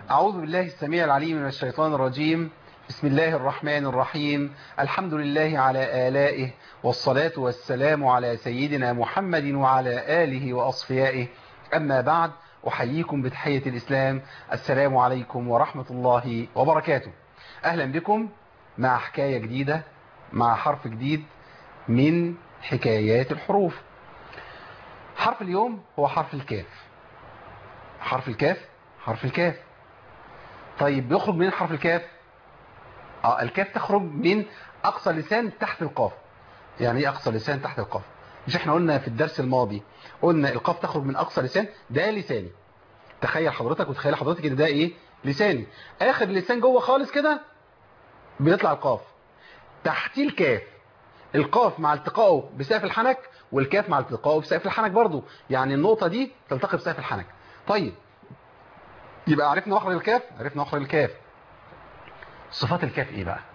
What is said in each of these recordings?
أعوذ بالله السميع العليم من الشيطان الرجيم بسم الله الرحمن الرحيم الحمد لله على آلائه والصلاة والسلام على سيدنا محمد وعلى آله وأصفيائه أما بعد أحييكم بتحية الإسلام السلام عليكم ورحمة الله وبركاته أهلا بكم مع حكاية جديدة مع حرف جديد من حكايات الحروف حرف اليوم هو حرف الكاف حرف الكاف حرف الكاف طيب بيخرج من حرف الكاف اه الكاف تخرج من اقصى لسان تحت القاف يعني ايه اقصى لسان تحت القاف مش احنا قلنا في الدرس الماضي قلنا القاف تخرج من اقصى لسان ده لساني تخيل حضرتك وتخيل حضرتك ان ده ايه لساني اخر لسان جوه خالص كده بيطلع القاف تحتيه الكاف القاف مع التقائه بسقف الحنك والكاف مع التقائه بسقف الحنك برضو يعني النقطة دي تلتقي بسقف الحنك طيب يبقى عرفنا مخرج الكاف عرفنا مخرج الكاف صفات الكاف ايه بقى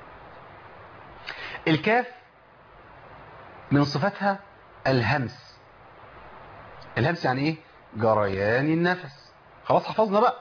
الكاف من صفاتها الهمس الهمس يعني ايه جريان النفس خلاص حفظنا بقى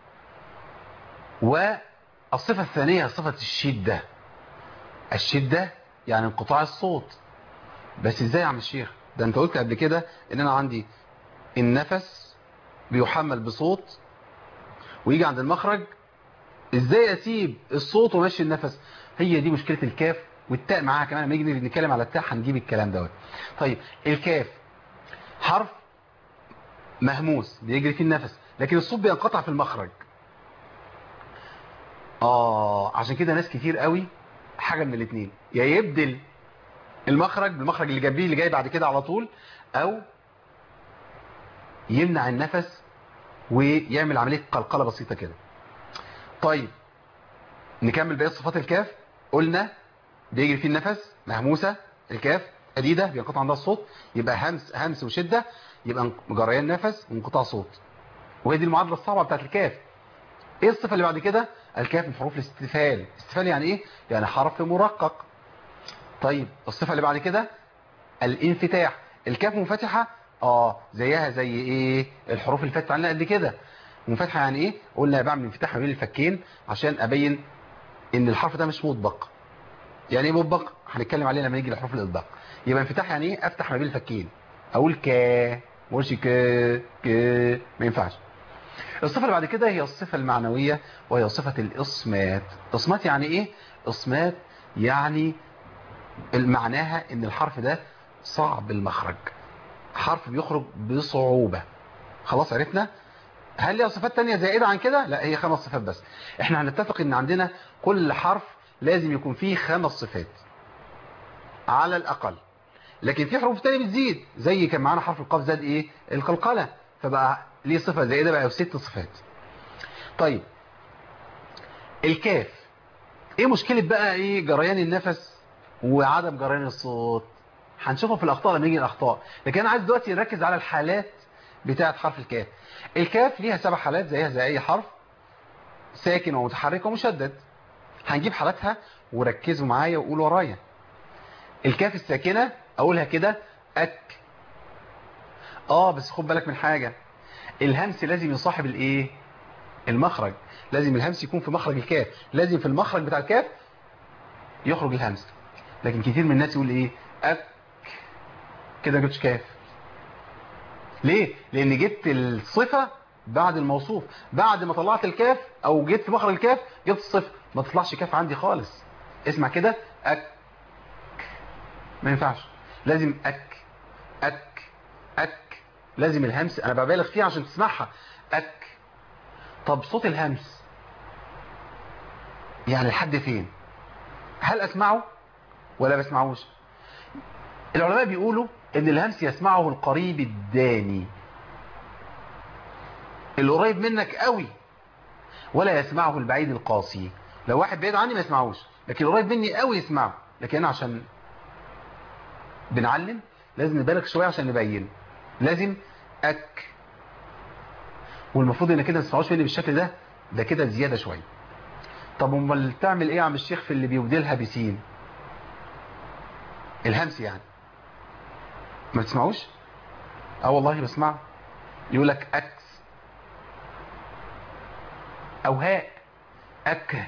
والصفة الثانية صفة الشدة الشدة يعني انقطاع الصوت بس ازاي يا عم الشيخ ده انت قلت قبل كده ان انا عندي النفس بيحمل بصوت ويجي عند المخرج ازاي اسيب الصوت وماشي النفس هي دي مشكلة الكاف والتاء معاها كمان لما نيجي نتكلم على التاء هنجيب الكلام دوت طيب الكاف حرف مهموس بيجري فيه النفس لكن الصوت بينقطع في المخرج اه عشان كده ناس كتير قوي حاجة من الاثنين يا يبدل المخرج بالمخرج اللي جنبيه اللي جاي بعد كده على طول او يمنع النفس ويعمل عملية قلقلة بسيطة كده طيب نكمل بقية صفات الكاف قلنا بيجري فيه النفس مهموسة الكاف أديدة بينقطع عندها الصوت يبقى همس همس وشدة يبقى جريان نفس وانقطاع صوت وهي دي المعادلة الصعبة بتاعت الكاف ايه الصفة اللي بعد كده الكاف من حروف الاستفال استفال يعني ايه يعني حرف مرقق طيب الصفة اللي بعد كده الانفتاح الكاف منفتحة اه زيها زي ايه الحروف اللي فاتت علينا قبل كده منفتحة يعني ايه قلنا بعمل انفتاح ما بين الفكين عشان ابين ان الحرف ده مش مطبق يعني ايه مطبق هنتكلم عليه لما نيجي لحروف الاطباق يبقى انفتاح يعني ايه افتح ما بين الفكين اقول كا ما اقولش ك ك ما ينفعش الصفة اللي بعد كده هي الصفة المعنوية وهي صفة الإصمات إصمات يعني إيه؟ إصمات يعني معناها إن الحرف ده صعب المخرج حرف بيخرج بصعوبة خلاص عرفنا هل ليها صفات تانية زائدة عن كده لا هي خمس صفات بس احنا هنتفق ان عندنا كل حرف لازم يكون فيه خمس صفات على الأقل لكن في حروف تانية بتزيد زي كان معانا حرف القاف زاد ايه القلقلة فبقى ليه صفة زائدة بقى ست صفات طيب الكاف ايه مشكلة بقى ايه جريان النفس وعدم جريان الصوت هنشوفها في الاخطاء لما نيجي الاخطاء لكن انا عايز دلوقتي نركز على الحالات بتاعه حرف الكاف الكاف ليها سبع حالات زيها زي اي حرف ساكن ومتحرك ومشدد هنجيب حالاتها وركزوا معايا وقولوا ورايا الكاف الساكنة اقولها كده اك اه بس خد بالك من حاجة الهمس لازم يصاحب الايه المخرج لازم الهمس يكون في مخرج الكاف لازم في المخرج بتاع الكاف يخرج الهمس لكن كتير من الناس يقول ايه اك كده ما جبتش كاف ليه لان جبت الصفة بعد الموصوف بعد ما طلعت الكاف او جيت في مخرج الكاف جبت الصفة ما تطلعش كاف عندي خالص اسمع كده اك ما ينفعش لازم اك اك اك لازم الهمس انا ببالغ فيها عشان تسمعها اك طب صوت الهمس يعني لحد فين هل اسمعه ولا بسمعوش العلماء بيقولوا ان الهمس يسمعه القريب الداني القريب منك قوي ولا يسمعه البعيد القاسي لو واحد بعيد عني ما يسمعوش لكن القريب مني قوي يسمعه لكن انا عشان بنعلم لازم نبالغ شوية عشان نبين لازم اك والمفروض ان كده ما تسمعوش مني بالشكل ده ده كده زيادة شوية طب امال تعمل ايه يا عم الشيخ في اللي بيبدلها بسين الهمس يعني ما بتسمعوش اه والله بسمع يقول لك اكس او هاء اك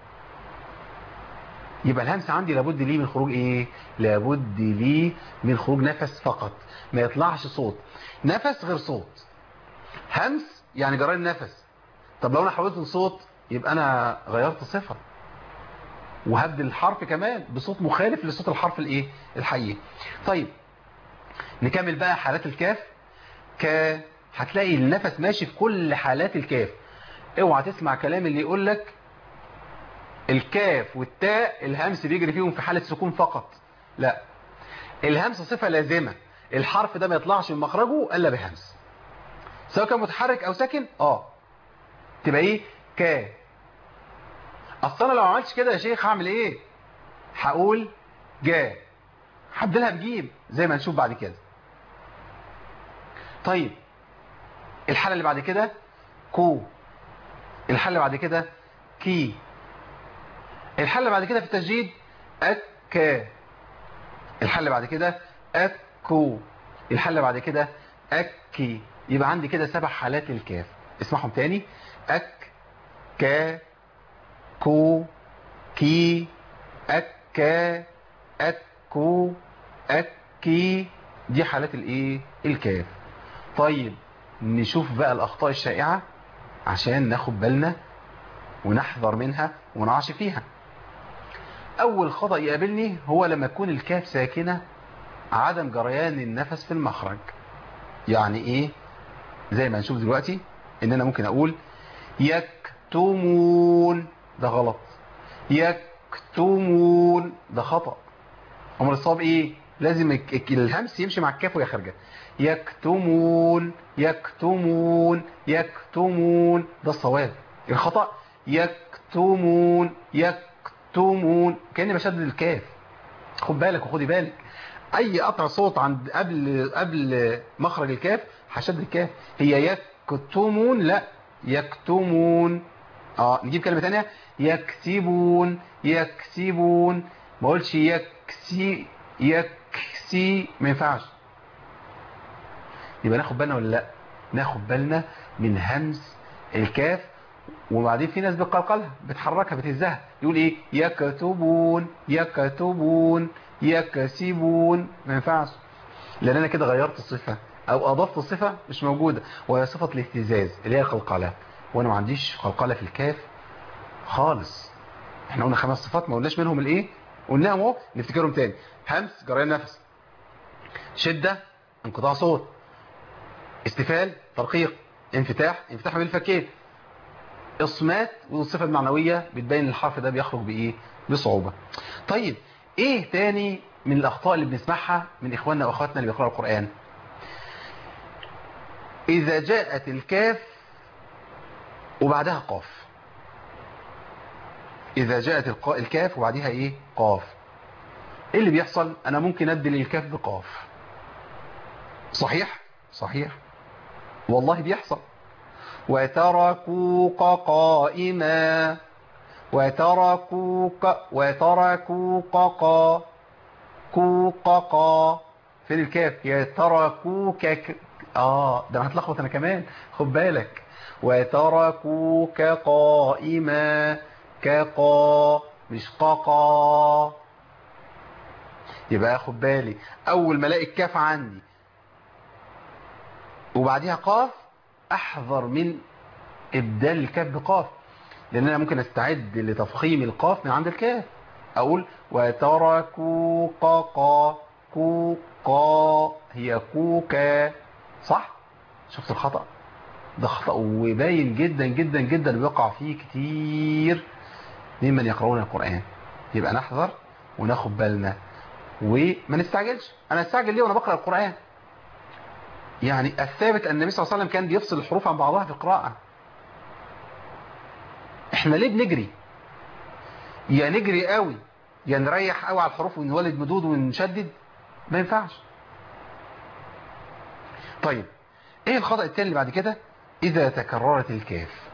يبقى الهمس عندي لابد ليه من خروج ايه لابد ليه من خروج نفس فقط ما يطلعش صوت نفس غير صوت همس يعني جرى النفس طب لو انا حولت لصوت يبقى انا غيرت صفة وهبدل الحرف كمان بصوت مخالف لصوت الحرف الايه الحقيقي طيب نكمل بقى حالات الكاف ك هتلاقي النفس ماشي في كل حالات الكاف اوعى تسمع كلام اللي يقول لك الكاف والتاء الهمس بيجري فيهم في حالة سكون فقط لا الهمس صفة لازمة الحرف ده ما يطلعش من مخرجه الا بهمس سواء كان متحرك او ساكن اه تبقى ايه ك اصل انا لو ما عملتش كده يا شيخ هعمل ايه هقول جا هبدلها بجيم زي ما نشوف بعد كده طيب الحالة اللي بعد كده كو الحالة اللي بعد كده كي الحالة اللي بعد كده في التسجيد أكا الحالة اللي بعد كده أكو الحالة اللي بعد كده أكي يبقى عندي كده سبع حالات للكاف اسمعهم تاني أك كا كو كي أكا أكو أكي دي حالات الايه الكاف طيب نشوف بقى الأخطاء الشائعة عشان ناخد بالنا ونحذر منها ونعش فيها أول خطأ يقابلني هو لما تكون الكاف ساكنة عدم جريان النفس في المخرج يعني إيه زي ما نشوف دلوقتي إن أنا ممكن أقول يكتمون ده غلط يكتمون ده خطأ أمر الصواب إيه لازم الهمس يمشي مع الكاف وهي خارجه يكتمون يكتمون يكتمون ده الصواب الخطأ يكتمون يكتمون كأني بشدد الكاف خد بالك وخدي بالك اي قطع صوت عند قبل قبل مخرج الكاف هشدد الكاف هي يكتمون لا يكتمون اه نجيب كلمة تانية يكسبون يكسبون ما اقولش يكسي يكسي ما ينفعش يبقى ناخد بالنا ولا لا ناخد بالنا من همس الكاف وبعدين في ناس بتقلقلها بتحركها بتهزها يقول ايه يكتبون يكتبون يكسبون ما ينفعش لان انا كده غيرت الصفة او اضفت الصفة مش موجودة وهي صفة الاهتزاز اللي هي القلقلة وانا ما عنديش قلقلة في الكاف خالص احنا قلنا خمس صفات ما قلناش منهم الايه قلناهم اهو نفتكرهم تاني همس جريان نفس شدة انقطاع صوت استفال ترقيق انفتاح انفتاح بين الفكين اصمات والصفة المعنوية بتبين الحرف ده بيخرج بايه بصعوبة طيب ايه تاني من الاخطاء اللي بنسمعها من اخواننا واخواتنا اللي بيقرأوا القرآن اذا جاءت الكاف وبعدها قاف اذا جاءت الكاف وبعدها ايه قاف ايه اللي بيحصل انا ممكن ابدل الكاف بقاف صحيح صحيح والله بيحصل وتركوك قائما وتركوك وتركوك قا كوك قا فين الكاف يتركوك ك... اه ده انا هتلخبط انا كمان خد بالك وتركوك قائما كقا مش قاقا يبقى اخد بالي اول ما الاقي الكاف عندي وبعديها قاف احذر من ابدال الكاف بقاف لان انا ممكن استعد لتفخيم القاف من عند الكاف اقول وتركوا قا كوقا هي كوكا صح شفت الخطأ ده خطأ وباين جدا جدا جدا ويقع فيه كتير ممن يقرؤون القرآن يبقى نحذر وناخد بالنا وما نستعجلش انا استعجل ليه وانا بقرأ القرآن يعني الثابت ان النبي صلى الله عليه وسلم كان بيفصل الحروف عن بعضها في القراءة احنا ليه بنجري يا نجري قوي يا نريح قوي على الحروف ونولد مدود ونشدد ما ينفعش طيب ايه الخطأ التاني اللي بعد كده اذا تكررت الكاف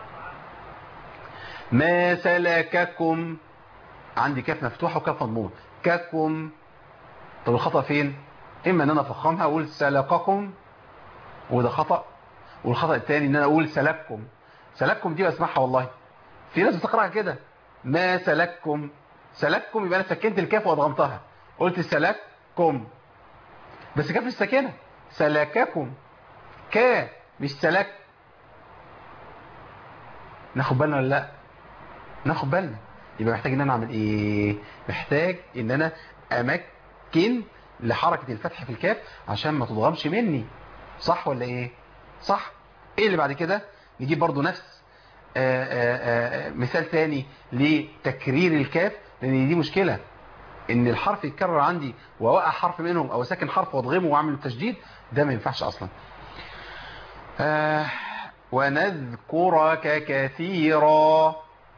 ما سلككم عندي كاف مفتوحة وكاف مضمومة ككم طب الخطأ فين اما ان انا افخمها اقول سلككم وده خطأ والخطأ الثاني ان انا اقول سلككم سلككم دي بسمعها والله في ناس بتقراها كده ما سلككم سلككم يبقى انا سكنت الكاف وادغمتها قلت سلككم بس كاف الساكنه سلككم كا مش سلك ناخد بالنا ولا لا ناخد بالنا يبقى محتاج ان انا اعمل ايه محتاج ان انا امكن لحركة الفتح في الكاف عشان ما تضغمش مني صح ولا ايه صح ايه اللي بعد كده نجيب برضو نفس آآ آآ مثال تاني لتكرير الكاف لان دي مشكلة ان الحرف يتكرر عندي واوقع حرف منهم او ساكن حرف واضغمه واعمل تشديد ده ما ينفعش اصلا آه ونذكرك كثيرا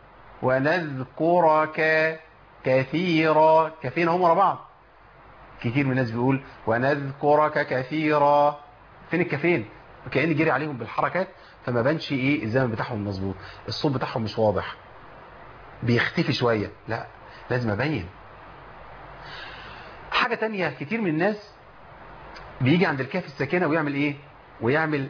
ونذكرك كثيرا كفين هم ورا بعض كتير من الناس بيقول ونذكرك كثيرا فين الكفين كأني جري عليهم بالحركات فما بانش ايه الزمن بتاعهم مظبوط الصوت بتاعهم مش واضح بيختفي شوية لا لازم ابين حاجة تانية كتير من الناس بيجي عند الكاف الساكنة ويعمل ايه ويعمل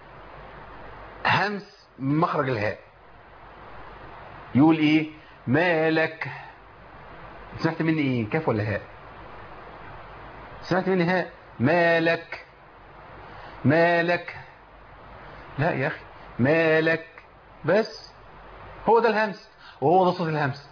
همس من مخرج الهاء يقول ايه مالك سمعت مني ايه كاف ولا هاء سمعت مني هاء مالك مالك لا يا اخي مالك بس هو ده الهمس وهو ده صوت الهمس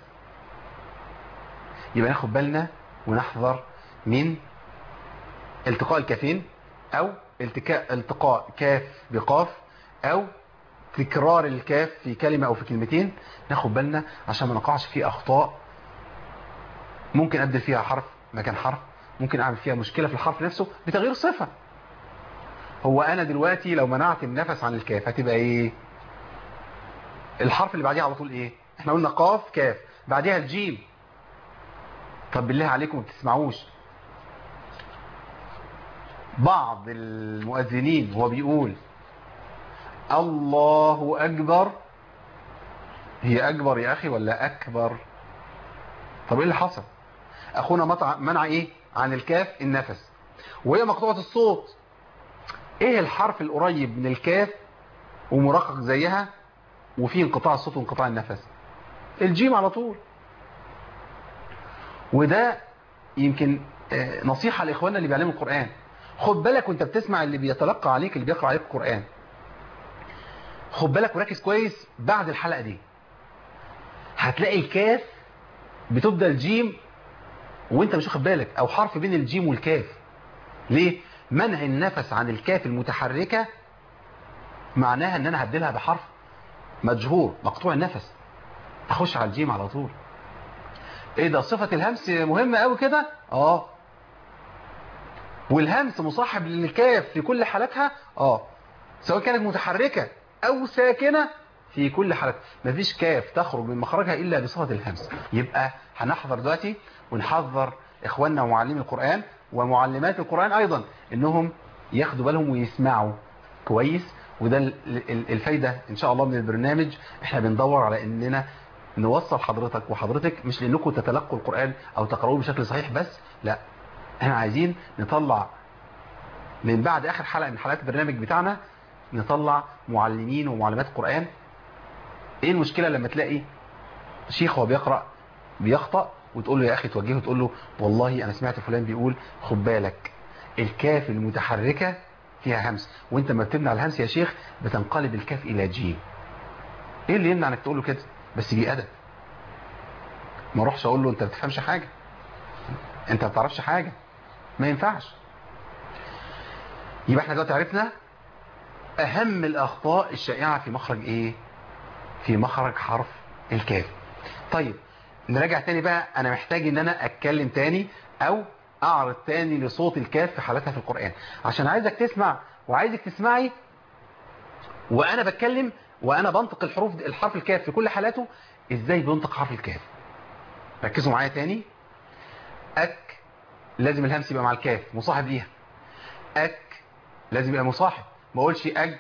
يبقى ناخد بالنا ونحذر من التقاء الكافين او التقاء التقاء كاف بقاف او تكرار الكاف في كلمة او في كلمتين ناخد بالنا عشان ما نقعش في اخطاء ممكن ابدل فيها حرف مكان حرف ممكن اعمل فيها مشكلة في الحرف نفسه بتغيير صفة هو انا دلوقتي لو منعت النفس عن الكاف هتبقى ايه الحرف اللي بعديها على طول ايه احنا قلنا قاف كاف بعديها الجيم طب بالله عليكم ما بتسمعوش بعض المؤذنين هو بيقول الله أكبر هي أكبر يا أخي ولا أكبر طب إيه اللي حصل أخونا مطع... منع إيه عن الكاف النفس وهي مقطوعة الصوت إيه الحرف القريب من الكاف ومرقق زيها وفيه انقطاع الصوت وانقطاع النفس الجيم على طول وده يمكن نصيحة لإخواننا اللي بيعلموا القرآن خد بالك وانت بتسمع اللي بيتلقى عليك اللي بيقرأ عليك القرآن خد بالك وركز كويس بعد الحلقة دي هتلاقي الكاف بتبدأ الجيم وانت مش واخد بالك او حرف بين الجيم والكاف ليه منع النفس عن الكاف المتحركة معناها ان انا هبدلها بحرف مجهور مقطوع النفس اخش على الجيم على طول ايه ده صفة الهمس مهمة قوي كده اه والهمس مصاحب للكاف في كل حالاتها اه سواء كانت متحركة او ساكنة في كل حالات مفيش كاف تخرج من مخرجها الا بصفة الهمس يبقى هنحضر دلوقتي ونحذر اخواننا ومعلمي القرآن ومعلمات القرآن ايضا انهم ياخدوا بالهم ويسمعوا كويس وده الفايدة ان شاء الله من البرنامج احنا بندور على اننا نوصل حضرتك وحضرتك مش لانكم تتلقوا القرآن او تقرأوه بشكل صحيح بس لا احنا عايزين نطلع من بعد اخر حلقة من حلقات البرنامج بتاعنا نطلع معلمين ومعلمات القرآن ايه المشكلة لما تلاقي شيخ هو بيقرأ بيخطأ وتقول له يا اخي توجهه وتقول له والله انا سمعت فلان بيقول خد بالك الكاف المتحركة فيها همس وانت ما بتبني على الهمس يا شيخ بتنقلب الكاف الى جيم ايه اللي يمنع انك تقول له كده بس بأدب ما اروحش اقول له انت ما بتفهمش حاجة انت ما بتعرفش حاجة ما ينفعش يبقى احنا دلوقتي عرفنا اهم الاخطاء الشائعة في مخرج ايه في مخرج حرف الكاف طيب نراجع تاني بقى انا محتاج ان انا اتكلم تاني او اعرض تاني لصوت الكاف في حالتها في القرآن عشان عايزك تسمع وعايزك تسمعي وانا بتكلم وانا بنطق الحروف الحرف الكاف في كل حالاته ازاي بنطق حرف الكاف ركزوا معايا تاني اك لازم الهمس يبقى مع الكاف مصاحب ليها اك لازم يبقى مصاحب ما اقولش اج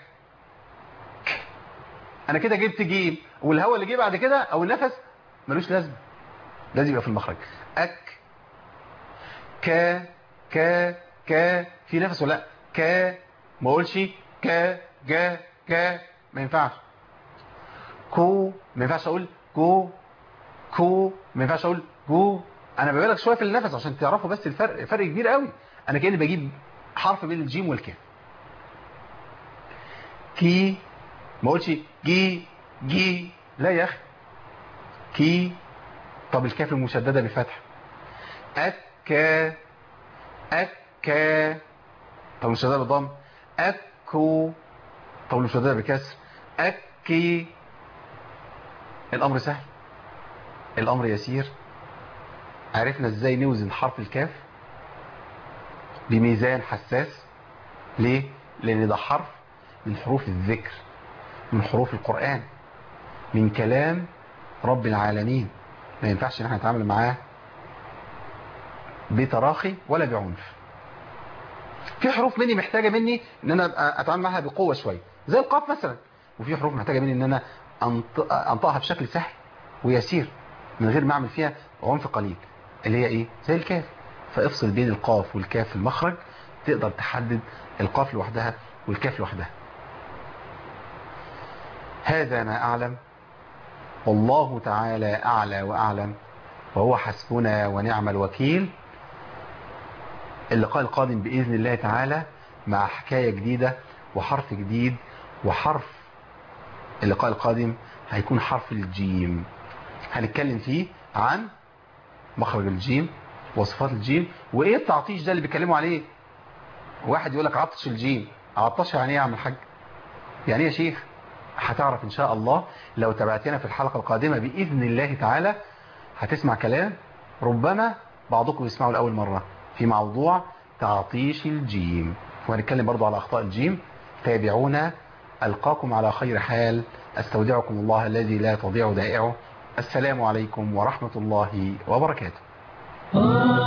انا كده جبت جيم والهواء اللي جه بعد كده او النفس ملوش لازمه لازم يبقى في المخرج اك ك ك ك في نفس ولا لا ك ما اقولش ك ج ك ما ينفعش كو ما ينفعش اقول جو كو ما ينفعش اقول جو انا ببالغ شويه في النفس عشان تعرفوا بس الفرق فرق كبير قوي انا كاني بجيب حرف بين الجيم والكاف كي ما اقولش جي جي لا يا اخي كي طب الكاف المشدده بفتح اكا اكا طب المشدده بالضم اكو طب المشدده بكسر اكي الامر سهل الامر يسير عرفنا ازاي نوزن حرف الكاف بميزان حساس ليه لان ده حرف من حروف الذكر من حروف القرآن من كلام رب العالمين ما ينفعش ان احنا نتعامل معاه بتراخي ولا بعنف في حروف مني محتاجة مني ان انا أبقى اتعامل معاها بقوة شوية زي القاف مثلا وفي حروف محتاجة مني ان انا أنط- انطقها بشكل سهل ويسير من غير ما اعمل فيها عنف قليل اللي هي ايه زي الكاف فافصل بين القاف والكاف في المخرج تقدر تحدد القاف لوحدها والكاف لوحدها هذا ما أعلم والله تعالى أعلى وأعلم وهو حسبنا ونعم الوكيل اللقاء القادم بإذن الله تعالى مع حكاية جديدة وحرف جديد وحرف اللقاء القادم هيكون حرف الجيم هنتكلم فيه عن مخرج الجيم وصفات الجيم وايه التعطيش ده اللي بيتكلموا عليه واحد يقول لك عطش الجيم عطش يعني ايه يا عم الحاج يعني ايه يا شيخ هتعرف ان شاء الله لو تابعتنا في الحلقة القادمة بإذن الله تعالى هتسمع كلام ربما بعضكم يسمعه لأول مرة في موضوع تعطيش الجيم وهنتكلم برضو على أخطاء الجيم تابعونا ألقاكم على خير حال أستودعكم الله الذي لا تضيع دائعه السلام عليكم ورحمة الله وبركاته آه